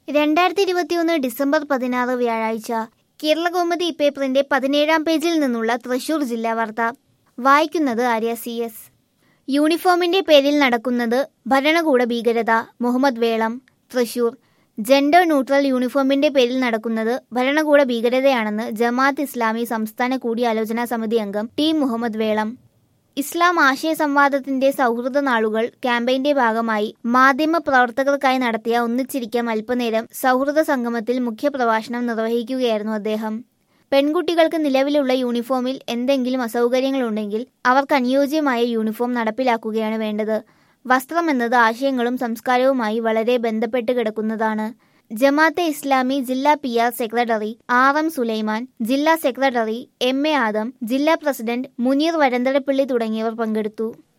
രണ്ടായിരത്തി ഇരുപത്തിയൊന്ന് ഡിസംബർ പതിനാറ് വ്യാഴാഴ്ച കേരളകൗമുദി പേപ്പറിന്റെ പതിനേഴാം പേജിൽ നിന്നുള്ള തൃശൂർ ജില്ലാ വാർത്ത വായിക്കുന്നത് ആര്യ സി എസ് യൂണിഫോമിന്റെ പേരിൽ നടക്കുന്നത് ഭരണകൂട ഭീകരത മുഹമ്മദ് വേളം തൃശൂർ ജെൻഡർ ന്യൂട്രൽ യൂണിഫോമിന്റെ പേരിൽ നടക്കുന്നത് ഭരണകൂട ഭീകരതയാണെന്ന് ജമാഅത്ത് ഇസ്ലാമി സംസ്ഥാന കൂടിയാലോചനാ സമിതി അംഗം ടി മുഹമ്മദ് വേളം ഇസ്ലാം ആശയ സംവാദത്തിന്റെ സൗഹൃദ നാളുകൾ ക്യാമ്പയിന്റെ ഭാഗമായി മാധ്യമ പ്രവർത്തകർക്കായി നടത്തിയ ഒന്നിച്ചിരിക്കാം അല്പനേരം സൗഹൃദ സംഗമത്തിൽ മുഖ്യപ്രഭാഷണം നിർവഹിക്കുകയായിരുന്നു അദ്ദേഹം പെൺകുട്ടികൾക്ക് നിലവിലുള്ള യൂണിഫോമിൽ എന്തെങ്കിലും അസൗകര്യങ്ങളുണ്ടെങ്കിൽ അവർക്ക് അനുയോജ്യമായ യൂണിഫോം നടപ്പിലാക്കുകയാണ് വേണ്ടത് വസ്ത്രം എന്നത് ആശയങ്ങളും സംസ്കാരവുമായി വളരെ ബന്ധപ്പെട്ട് കിടക്കുന്നതാണ് ജമാഅത്തെ ഇസ്ലാമി ജില്ലാ P R secretary R M Sulaiman ജില്ലാ സെക്രട്ടറി എം എ ആദം ജില്ലാ പ്രസിഡന്റ് മുനീർ വരന്തരപ്പിള്ളി തുടങ്ങിയവർ പങ്കെടുത്തു